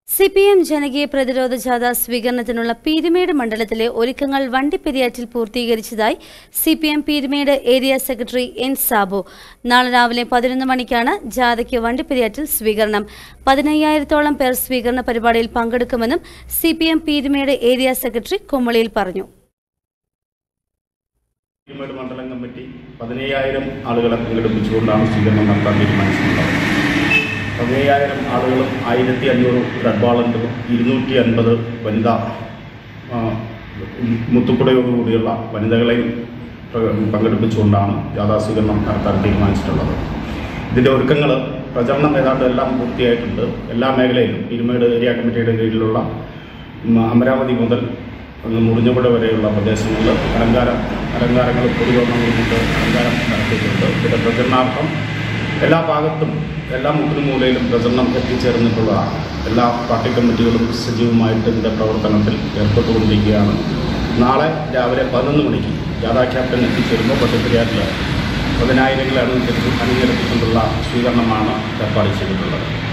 C P M ജനകീയ പ്രതിരോധ ജാഥ സ്വീകരണത്തിനുള്ള പീരുമേട് മണ്ഡലത്തിലെ ഒരുക്കങ്ങൾ വണ്ടിപ്പെരിയാറ്റിൽ പൂർത്തീകരിച്ചതായി C P M Peermade area secretary N Sabu നാളെ രാവിലെ പതിനൊന്ന് മണിക്കാണ് ജാഥയ്ക്ക് വണ്ടിപ്പെരിയാറ്റിൽ സ്വീകരണം പതിനയ്യായിരത്തോളം പേർ സ്വീകരണ പരിപാടിയിൽ പങ്കെടുക്കുമെന്നും C P M Peermade area secretary കുമളിയിൽ പറഞ്ഞു പീരുമേട് മണ്ഡലം കമ്മിറ്റി പതിനയ്യായിരം ആളുകളെ പങ്കെടുപ്പിച്ചുകൊണ്ടാണ് സ്വീകരണം നടത്താൻ തീരുമാനിച്ചിട്ടുള്ളത് പതിനയ്യായിരം ആളുകളും ആയിരത്തി അഞ്ഞൂറ് റെഡ് വാളണ്ടും ഇരുന്നൂറ്റി അൻപത് വനിതാ ആ, മുത്തുക്കുടയോടുകൂടിയുള്ള വനിതകളെയും പ്ര- പങ്കെടുപ്പിച്ചുകൊണ്ടാണ് ജാഥാ സ്വീകരണം നടത്താൻ തീരുമാനിച്ചിട്ടുള്ളത് ഇതിൻ്റെ ഒരുക്കങ്ങൾ പ്രചരണം ഏതാണ്ട് എല്ലാം പൂർത്തിയായിട്ടുണ്ട് എല്ലാ മേഖലയിലും പീരുമേട് ഏരിയ കമ്മിറ്റിയുടെ കീഴിലുള്ള ഉം, അമരാവതി മുതൽ അങ്ങ് മുറിഞ്ഞപുഴ വരെയുള്ള പ്രദേശങ്ങളിൽ അലങ്കാരം അലങ്കാരങ്ങൾ പൊതുവർണ്ണങ്ങൾ കൊണ്ട് അലങ്കാരം നടത്തിയിട്ടുണ്ട് ഇതിൻ്റെ പ്രചരണാർത്ഥം എല്ലാ ഭാഗത്തും എല്ലാ മുക്കിലും മൂലയിലും പ്രചരണം എത്തിച്ചേർന്നിട്ടുള്ളതാണ് എല്ലാ പാർട്ടി കമ്മിറ്റികളും സജീവമായിട്ട് ഇതിൻ്റെ പ്രവർത്തനത്തിൽ ഏർപ്പെട്ടുകൊണ്ടിരിക്കുകയാണ് നാളെ രാവിലെ പതിനൊന്ന് മണിക്ക് ജാഥാ ക്യാപ്റ്റൻ എത്തിച്ചേരുമ്പോൾ പട്ടിപ്പരിയാറ്റിൽ പതിനായിരങ്ങളെ അണിനിരത്തി അണിനിരത്തിക്കൊണ്ടുള്ള സ്വീകരണമാണ് ഏർപ്പാട് ചെയ്തിട്ടുള്ളത്